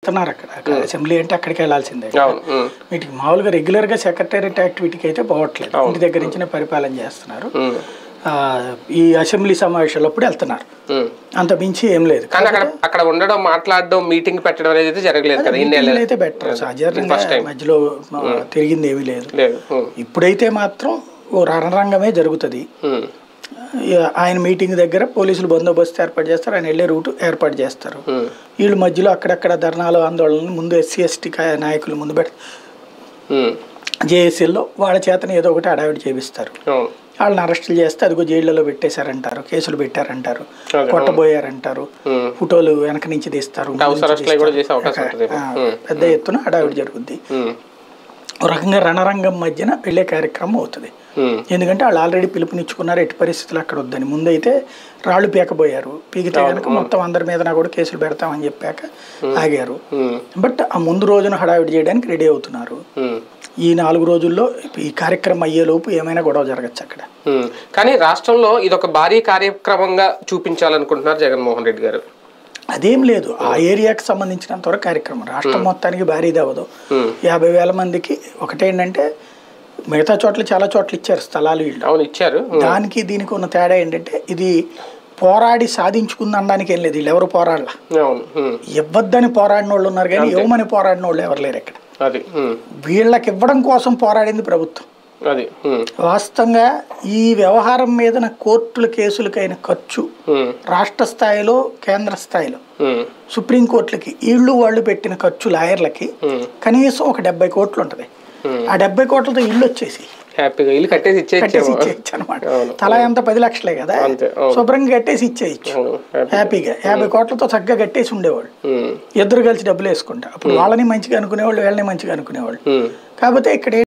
ఇస్తున్నారు అక్కడ అక్కడ అసెంబ్లీ అంటే అక్కడికి వెళ్ళాల్సిందే అవును ఉమ్, వీటికి మామూలుగా రెగ్యులర్గా సెక్రటేరియట్ యాక్టివిటీకి అయితే పోవట్లేదు ఇంటి దగ్గర నుంచి పరిపాలన చేస్తున్నారు ఉమ్, ఆ, ఈ అసెంబ్లీ సమావేశాలప్పుడు వెళ్తున్నారు ఉమ్. అంత మించి ఏం లేదు కానీ అక్కడ అక్కడ ఉండడం మాట్లాడడం మీటింగ్ పెట్టడం అనేది అయితే జరగలేదు కదా ఇన్ని మీటింగ్లు అయితే బెటర్ సహజంగా మధ్యలో మా తిరిగింది ఏమీ లేదు లేదు ఉమ్, ఇప్పుడైతే మాత్రం ఓ రణరంగమే జరుగుతుంది ఉమ్, ఇక ఆయన మీటింగ్ దగ్గర పోలీసులు బందోబస్తు ఏర్పాటు చేస్తారు ఆయన వెళ్ళే రూటు ఏర్పాటు చేస్తారు ఉమ్, వీళ్ళు మధ్యలో అక్కడక్కడ ధర్నాలు ఆందోళనలు ముందు ఎస్సీ ఎస్టీ నాయకులు ముందు పెడతారు ఉమ్, జేఏసీల్లో వాళ్ళ చేతనే ఏదో ఒకటి అడావిడి చేపిస్తారు అవును వాళ్ళని అరెస్టులు చేస్తే అదిగో జైళ్ళలో పెట్టేశారంటారు కేసులు పెట్టారంటారు అదే, కొట్టబోయారంటారు ఉమ్. ఫోటోలు వెనక నుంచి తీస్తారు ముందు హౌస్ నుంచి అరెస్ట్లు కూడా చేసే తీస్తారు. అవకాశం ఉంటుంది ఆ, పెద్ద ఎత్తున హడావిడి జరుగుద్ది ఉమ్, ఒక రకంగా రణరంగం మధ్యన వెళ్ళే కార్యక్రమం అవుతుంది ఉమ్, ఎందుకంటే వాళ్ళు ఆల్రెడీ పిలుపునిచ్చుకున్నారు ఎట్టి పరిస్థితులు అక్కడ వద్దని ముందైతే రాళ్ళు పీకబోయారు పీకితే కనుక మొత్తం అందరి మీద కూడా కేసులు పెడతామని చెప్పాక ఆగారు ఉమ్, బట్ ఆ ముందు రోజున హడావిడి చేయడానికి రెడీ అవుతున్నారు ఉమ్. ఈ నాలుగు రోజుల్లో ఈ కార్యక్రమం అయ్యేలోపు ఏమైనా గొడవ జరగచ్చు అక్కడ ఉమ్. కానీ రాష్ట్రంలో ఇది ఒక భారీ కార్యక్రమంగా చూపించాలనుకుంటున్నారు జగన్మోహన్ రెడ్డి గారు అదేం లేదు ఆ ఏరియాకి సంబంధించినంత వరకు కార్యక్రమం రాష్ట్రం మొత్తానికి భారీది అవ్వదు ఉమ్. యాభై వేల మందికి ఒకటేంటంటే మిగతా చోట్ల చాలా చోట్ల ఇచ్చారు స్థలాలు వీళ్ళు అవును ఇచ్చారు ఉమ్, దానికి దీనికి ఉన్న తేడా ఏంటంటే ఇది పోరాడి సాధించుకుంది అనడానికి ఏం లేదు వీళ్ళు ఎవరు పోరాడలా అవును ఉమ్, ఇవ్వద్దని పోరాడిన వాళ్ళు ఉన్నారు కానీ ఇవ్వమని పోరాడిన వాళ్ళు ఎవరు లేరు ఇక్కడ అది ఉమ్, వీళ్ళకి ఇవ్వడం కోసం పోరాడింది ప్రభుత్వం అది ఉమ్, వాస్తవంగా ఈ వ్యవహారం మీద నా కోర్టుల కేసులకైన ఖర్చు ఉమ్, రాష్ట్ర స్థాయిలో కేంద్ర స్థాయిలో ఉమ్, సుప్రీంకోర్టులకి వీళ్ళు వాళ్ళు పెట్టిన ఖర్చు లాయర్లకి ఉమ్, కనీసం ఒక డెబ్బై కోట్లు ఉంటుంది Hmm. ఆ డెబ్బై కోట్లతో ఇల్లు వచ్చేసి హ్యాపీగా ఇల్లు కట్టేసి కట్టేసి ఇచ్చేచ్చాము ఇచ్చేయచ్చు అనమాట అవును. తలా ఎంత పది లక్షలే కదా అంతే, అవును. శుభ్రంగా కట్టేసి ఇచ్చేయచ్చు అవును హ్యాపీ హ్యాపీగా యాభై కోట్లతో చక్కగా కట్టేసి ఉండేవాళ్ళు ఉమ్, ఇద్దరు కలిసి డబ్బులు వేసుకుంటా అప్పుడు వాళ్ళని మంచిగా అనుకునేవాళ్ళు వీళ్ళని మంచిగా అనుకునేవాళ్ళు ఉమ్. కాకపోతే ఇక్కడ